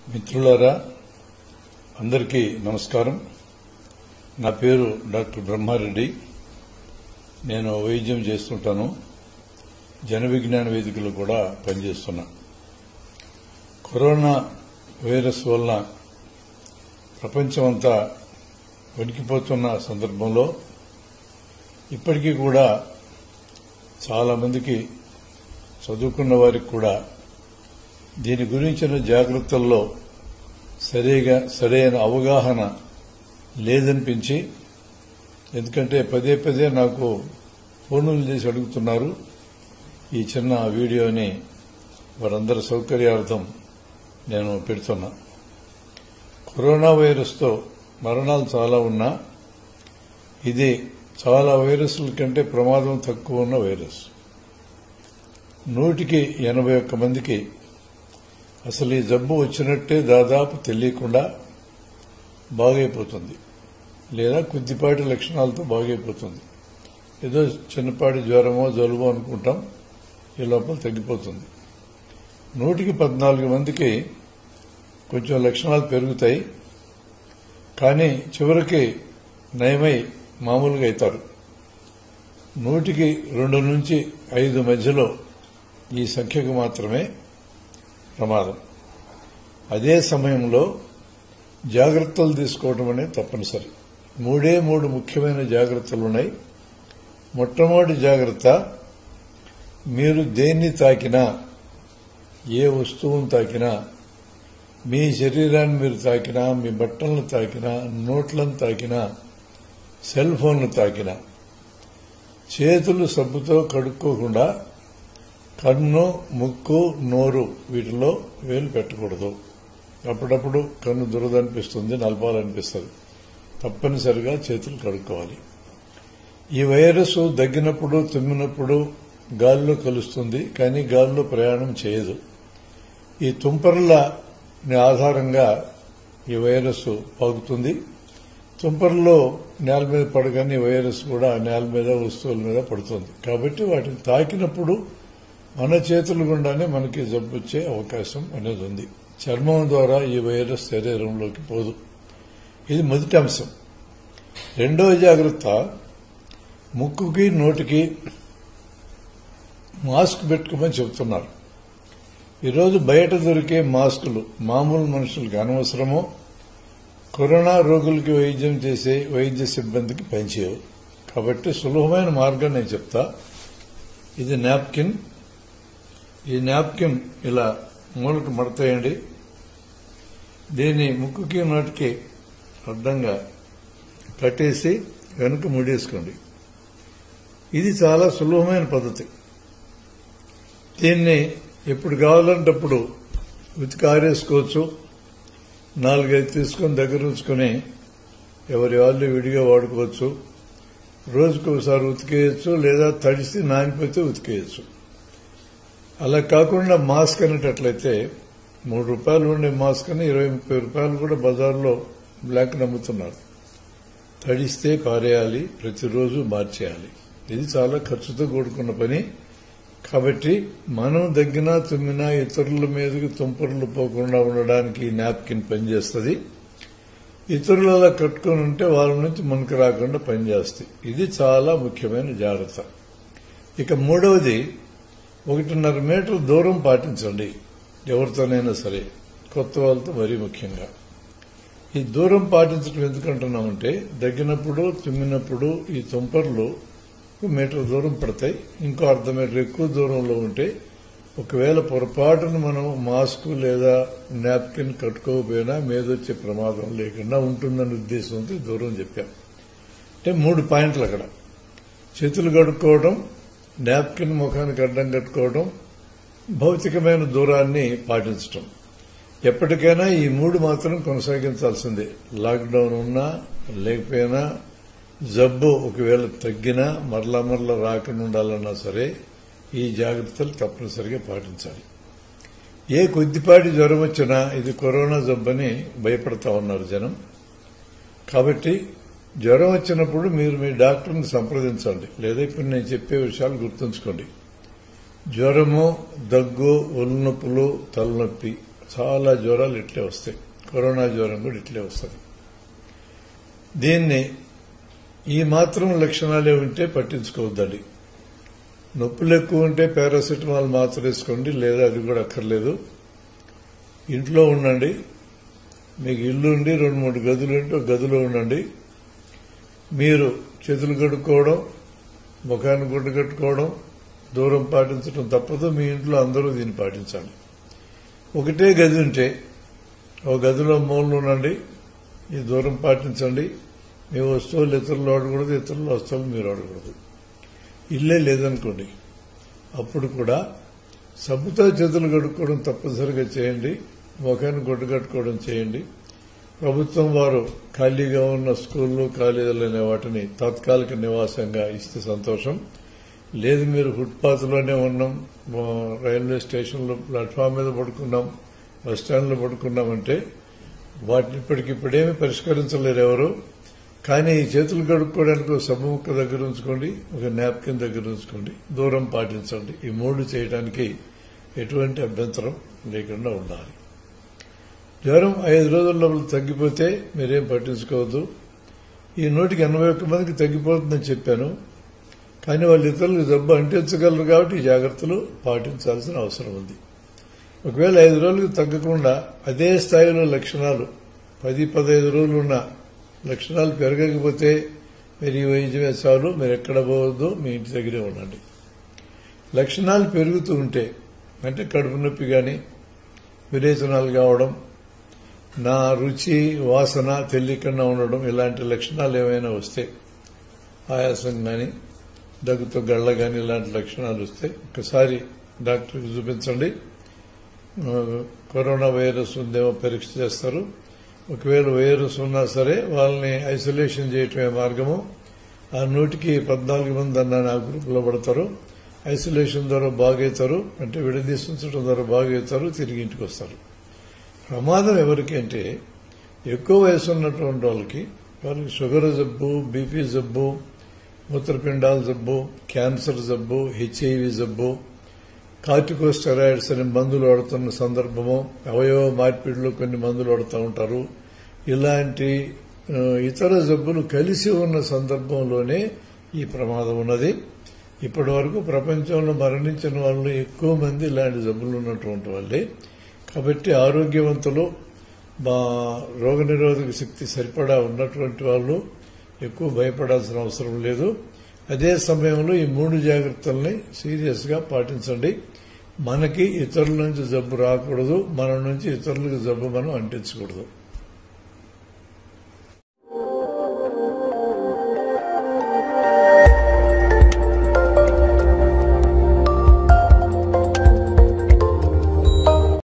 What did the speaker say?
మిత్రులారా అందరికీ నమస్కారం నా పేరు డాక్టర్ బ్రహ్మారెడ్డి నేను వైద్యం చేస్తుంటాను జన విజ్ఞాన వేదికలో కూడా పనిచేస్తున్నా కరోనా వైరస్ వలన ప్రపంచమంతా వణికిపోతున్న సందర్భంలో ఇప్పటికీ కూడా చాలా మందికి చదువుకున్న వారికి కూడా దీని గురించిన జాగ్రత్తల్లో సరిగా సరైన అవగాహన లేదనిపించి ఎందుకంటే పదే పదే నాకు ఫోన్లు చేసి అడుగుతున్నారు ఈ చిన్న వీడియోని వారందరి సౌకర్యార్థం నేను పెడుతున్నా కరోనా వైరస్తో మరణాలు చాలా ఉన్నా ఇది చాలా వైరస్ల కంటే ప్రమాదం తక్కువ ఉన్న వైరస్ నూటికి ఎనభై ఒక్క మందికి అసలు ఈ జబ్బు వచ్చినట్టే దాదాపు తెలియకుండా బాగైపోతుంది లేదా కొద్దిపాటి లక్షణాలతో బాగైపోతుంది ఏదో చిన్నపాటి జ్వరమో జలుబో అనుకుంటాం ఈ లోపల తగ్గిపోతుంది నూటికి పద్నాలుగు మందికి కొంచెం లక్షణాలు పెరుగుతాయి కానీ చివరికి నయమై మామూలుగా అవుతారు నూటికి రెండు నుంచి ఐదు మధ్యలో ఈ సంఖ్యకు మాత్రమే ప్రమాదం అదే సమయంలో జాగ్రత్తలు తీసుకోవడం అనేది తప్పనిసరి మూడే మూడు ముఖ్యమైన జాగ్రత్తలు ఉన్నాయి మొట్టమొదటి జాగ్రత్త మీరు దేన్ని తాకినా ఏ వస్తువును తాకినా మీ శరీరాన్ని మీరు తాకినా మీ బట్టలను తాకినా నోట్లను తాకినా సెల్ ఫోన్లు తాకినా చేతులు సబ్బుతో కడుక్కోకుండా కన్ను ముక్కు నోరు వీటిలో వేలు పెట్టకూడదు అప్పుడప్పుడు కన్ను దురదనిపిస్తుంది నలపాలనిపిస్తుంది తప్పనిసరిగా చేతులు కడుక్కోవాలి ఈ వైరస్ దగ్గినప్పుడు తుమ్మినప్పుడు గాల్లో కలుస్తుంది కానీ గాల్లో ప్రయాణం చేయదు ఈ తుంపర్ల ఆధారంగా ఈ వైరస్ పాకుతుంది తుంపర్లో నేల మీద పడగానే ఈ వైరస్ కూడా నేల మీద వస్తువుల మీద పడుతుంది కాబట్టి వాటిని తాకినప్పుడు మన చేతుల గుండానే మనకి జబ్బు వచ్చే అవకాశం అనేది ఉంది చర్మం ద్వారా ఈ వైరస్ శరీరంలోకి పోదు ఇది మొదటి అంశం రెండవ జాగ్రత్త ముక్కుకి నోటికి మాస్క్ పెట్టుకోమని చెబుతున్నారు ఈరోజు బయట దొరికే మాస్కులు మామూలు మనుషులకు అనవసరమో కరోనా రోగులకి వైద్యం చేసే వైద్య సిబ్బందికి పనిచేయవు కాబట్టి సులభమైన మార్గం నేను చెప్తా ఇది నాప్కిన్ ఈ నాప్కిన్ ఇలా మూలకు మడతాయండి దీన్ని ముక్కుకి నోటికి అడ్డంగా కట్టేసి వెనుక ముడేసుకోండి ఇది చాలా సులభమైన పద్ధతి దీన్ని ఎప్పుడు కావాలంటప్పుడు ఉతికి ఆరేసుకోవచ్చు నాలుగైదు తీసుకొని దగ్గర ఉంచుకొని ఎవరి వాళ్ళు విడిగా వాడుకోవచ్చు రోజుకు ఒకసారి ఉతికేయచ్చు లేదా తడిసి నానిపోతే ఉతికేయచ్చు అలా కాకుండా మాస్క్ అనేటట్లయితే మూడు రూపాయలు ఉండే మాస్క్ అని ఇరవై ముప్పై రూపాయలు కూడా బజార్లో బ్లాక్ నమ్ముతున్నారు తడిస్తే పారేయాలి ప్రతిరోజు మార్చేయాలి ఇది చాలా ఖర్చుతో కూడుకున్న పని కాబట్టి మనం దగ్గినా తుమ్మినా ఇతరుల మీదకి తుంపర్లు పోకుండా ఉండడానికి ఈ నాప్కిన్ పనిచేస్తుంది ఇతరులు అలా కట్టుకొని ఉంటే వాళ్ళ నుంచి మనకు రాకుండా పనిచేస్తాయి ఇది చాలా ముఖ్యమైన జాగ్రత్త ఇక మూడవది ఒకటిన్నర మీటర్ల దూరం పాటించండి ఎవరితోనైనా సరే కొత్త వాళ్ళతో మరీ ముఖ్యంగా ఈ దూరం పాటించడం ఎందుకంటున్నామంటే దగ్గినప్పుడు తుమ్మినప్పుడు ఈ తుంపర్లు ఒక మీటర్ దూరం పడతాయి ఇంకో అర్ధ మీటర్ ఎక్కువ దూరంలో ఉంటే ఒకవేళ పొరపాటును మనం మాస్క్ లేదా నాప్కిన్ కట్టుకోకపోయినా మీదొచ్చే ప్రమాదం లేకుండా ఉంటుందన్న ఉద్దేశంతో దూరం చెప్పాం అంటే మూడు పాయింట్లు అక్కడ చేతులు కడుక్కోవడం నాప్కిన్ ముఖానికి అడ్డం కట్టుకోవడం భౌతికమైన దూరాన్ని పాటించడం ఎప్పటికైనా ఈ మూడు మాత్రం కొనసాగించాల్సిందే లాక్డౌన్ ఉన్నా లేకపోయినా జబ్బు ఒకవేళ తగ్గినా మరలా మరలా రాకుండా ఉండాలన్నా సరే ఈ జాగ్రత్తలు తప్పనిసరిగా పాటించాలి ఏ కొద్దిపాటి జ్వరం వచ్చినా ఇది కరోనా జబ్బని భయపడతా ఉన్నారు జనం కాబట్టి జ్వరం వచ్చినప్పుడు మీరు మీ డాక్టర్ని సంప్రదించండి లేదా ఇప్పుడు నేను చెప్పే విషయాలు గుర్తుంచుకోండి జ్వరము దగ్గు ఒళ్ళు నొప్పులు తలనొప్పి చాలా జ్వరాలు ఇట్లే వస్తాయి కరోనా జ్వరం కూడా ఇట్లే వస్తుంది దీన్ని ఈ మాత్రం లక్షణాలే ఉంటే పట్టించుకోవద్దండి నొప్పులు ఎక్కువ ఉంటే పారాసిటమాల్ మాత్రం వేసుకోండి లేదా అది కూడా అక్కర్లేదు ఇంట్లో ఉండండి మీకు ఇల్లు ఉండి రెండు మూడు గదులు ఉంటే ఒక గదిలో ఉండండి మీరు చేతులు కడుక్కోవడం ముఖాన్ని గుడ్డ కట్టుకోవడం దూరం పాటించడం తప్పదు మీ ఇంట్లో అందరూ దీన్ని పాటించాలి ఒకటే గది ఉంటే ఒక గదిలో మూలలు ఉండండి ఈ దూరం పాటించండి మీ వస్తువులు ఇతరులు వాడకూడదు ఇతరుల వస్తువులు మీరు వాడకూడదు ఇల్లే లేదనుకోండి అప్పుడు కూడా సబ్బుతో చేతులు కడుక్కోవడం తప్పనిసరిగా చేయండి ముఖాన్ని గుడ్డ కట్టుకోవడం చేయండి ప్రభుత్వం వారు ఖాళీగా ఉన్న స్కూళ్లు కాలేజీలు అనే వాటిని తాత్కాలిక నివాసంగా ఇస్తే సంతోషం లేదు మీరు ఫుట్పాత్లోనే ఉన్నాం ఆ, రైల్వే స్టేషన్లో ప్లాట్ఫామ్ మీద పడుకున్నాం బస్ స్టాండ్లో పడుకున్నామంటే వాటిని ఇప్పటికిప్పుడేమీ పరిష్కరించలేరు ఎవరు కానీ ఈ చేతులు కడుక్కోవడానికి ఒక సబ్బు ముక్క దగ్గర ఉంచుకోండి ఒక నాప్కిన్ దగ్గర ఉంచుకోండి దూరం పాటించండి ఈ మూడు చేయడానికి ఎటువంటి అభ్యంతరం లేకుండా ఉండాలి జ్వరం ఐదు రోజుల లోపల తగ్గిపోతే మీరేం పట్టించుకోవద్దు ఈ నూటికి ఎనభై ఒక్క మందికి తగ్గిపోతుందని చెప్పాను కానీ వాళ్ళు ఇతరులకు జబ్బు అంటించగలరు కాబట్టి ఈ జాగ్రత్తలు పాటించాల్సిన అవసరం ఉంది ఒకవేళ ఐదు రోజులకు తగ్గకుండా అదే స్థాయిలో లక్షణాలు పది పదహైదు రోజులు ఉన్న లక్షణాలు పెరగకపోతే మీరు ఈ వైద్యమే చాలు మీరు ఎక్కడ పోవద్దు మీ ఇంటి దగ్గరే ఉండండి లక్షణాలు పెరుగుతూ ఉంటే అంటే కడుపు నొప్పి కానీ విరేచనాలు కావడం నా రుచి వాసన తెలియకుండా ఉండడం ఇలాంటి లక్షణాలు ఏమైనా వస్తే ఆయాసం కానీ దగ్గుతో గళ్ళ కానీ ఇలాంటి లక్షణాలు వస్తే ఒకసారి డాక్టర్కి చూపించండి ఆ, కరోనా వైరస్ ఉందేమో పరీక్ష చేస్తారు ఒకవేళ వైరస్ ఉన్నా సరే వాళ్ళని ఐసోలేషన్ చేయటమే మార్గము ఆ నూటికి పద్నాలుగు మంది అన్న నా గ్రూపులో పడతారు ఐసోలేషన్ ద్వారా బాగవుతారు అంటే విడదీసి ఉంచడం ద్వారా బాగవుతారు తిరిగి ఇంటికి వస్తారు ప్రమాదం ఎవరికి అంటే ఎక్కువ వయసు ఉన్నటువంటి వాళ్ళకి వాళ్ళకి షుగర్ జబ్బు బీపీ జబ్బు మూత్రపిండాల జబ్బు క్యాన్సర్ జబ్బు హెచ్ఐవి జబ్బు కార్టికోస్టెరాయిడ్స్ అనే మందులు వాడుతున్న సందర్భము అవయవ మార్పిడిలో కొన్ని మందులు వాడుతూ ఉంటారు ఇలాంటి ఆ, ఇతర జబ్బులు కలిసి ఉన్న సందర్భంలోనే ఈ ప్రమాదం ఉన్నది ఇప్పటి వరకు ప్రపంచంలో మరణించిన వాళ్ళు ఎక్కువ మంది ఇలాంటి జబ్బులు ఉన్నటువంటి వాళ్ళే కాబట్టి ఆరోగ్యవంతులు మా రోగనిరోధక శక్తి సరిపడా ఉన్నటువంటి వాళ్ళు ఎక్కువ భయపడాల్సిన అవసరం లేదు అదే సమయంలో ఈ మూడు జాగ్రత్తల్ని సీరియస్ గా పాటించండి మనకి ఇతరుల నుంచి జబ్బు రాకూడదు మన నుంచి ఇతరులకు జబ్బు మనం అంటించకూడదు